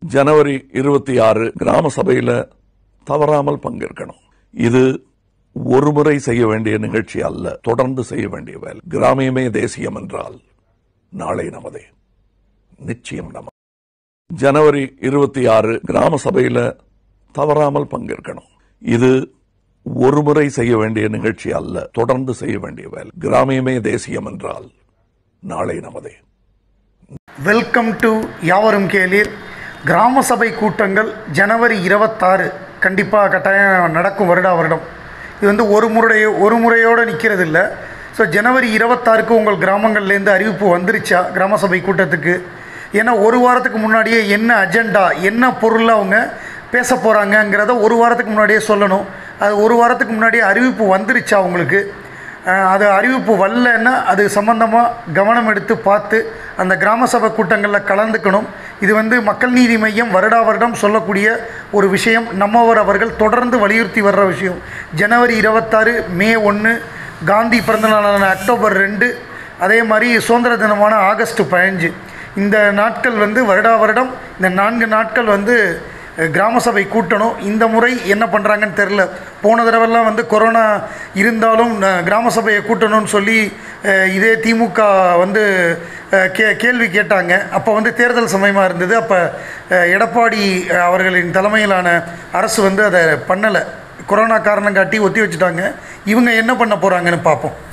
ஜனவரி இருபத்தி ஆறு கிராம சபையில தவறாமல் பங்கேற்கணும் இது ஒரு முறை செய்ய வேண்டிய நிகழ்ச்சி அல்ல தொடர்ந்து செய்ய வேண்டிய வேலை கிராமியமே தேசியம் என்றால் நாளை நமதே நிச்சயம் நம ஜனவரி இருபத்தி ஆறு கிராம சபையில தவறாமல் பங்கேற்கணும் இது ஒரு முறை செய்ய வேண்டிய நிகழ்ச்சி அல்ல தொடர்ந்து செய்ய வேண்டிய வேலை கிராமியமே தேசியம் என்றால் நாளை நமதே வெல்கம் டு யாவரும் கேளீர் கிராம சபை கூட்டங்கள் ஜனவரி இருபத்தாறு கண்டிப்பாக கட்டாயம் நடக்கும் வருடா வருடம் இது வந்து ஒரு முறை ஒரு முறையோடு நிற்கிறது இல்லை ஸோ ஜனவரி இருபத்தாறுக்கு உங்கள் கிராமங்கள்லேருந்து அறிவிப்பு வந்துருச்சா கிராம சபை கூட்டத்துக்கு ஏன்னா ஒரு வாரத்துக்கு முன்னாடியே என்ன அஜெண்டா என்ன பொருள் அவங்க பேச போகிறாங்கங்கிறத ஒரு வாரத்துக்கு முன்னாடியே சொல்லணும் அது ஒரு வாரத்துக்கு முன்னாடியே அறிவிப்பு வந்துருச்சா உங்களுக்கு அஹ் அது அறிவிப்பு வரலன்னா அது சம்பந்தமாக கவனம் எடுத்து பார்த்து அந்த கிராம சபை கூட்டங்களில் கலந்துக்கணும் இது வந்து மக்கள் நீதி மையம் வருடா வருடம் சொல்லக்கூடிய ஒரு விஷயம் நம்மவர் அவர்கள் தொடர்ந்து வலியுறுத்தி வர்ற விஷயம் ஜனவரி இருபத்தாறு மே ஒன்று காந்தி பிறந்தநாளான அக்டோபர் ரெண்டு அதே மாதிரி சுதந்திர தினமான ஆகஸ்ட் பதினஞ்சு இந்த நாட்கள் வந்து வருடா வருடம் இந்த நான்கு நாட்கள் வந்து அஹ், கிராம சபை கூட்டணும் இந்த முறை என்ன பண்ணுறாங்கன்னு தெரில போன தடவைலாம் வந்து கொரோனா இருந்தாலும் அஹ், கிராம சபையை கூட்டணும்னு சொல்லி அஹ், இதே திமுக வந்து அஹ், கே கேள்வி கேட்டாங்க அப்போ வந்து தேர்தல் சமயமாக இருந்தது அப்போ எடப்பாடி அஹ், அவர்களின் தலைமையிலான அரசு வந்து அதை பண்ணலை கொரோனா காரணம் காட்டி ஒத்தி வச்சுட்டாங்க இவங்க என்ன பண்ண போகிறாங்கன்னு பார்ப்போம்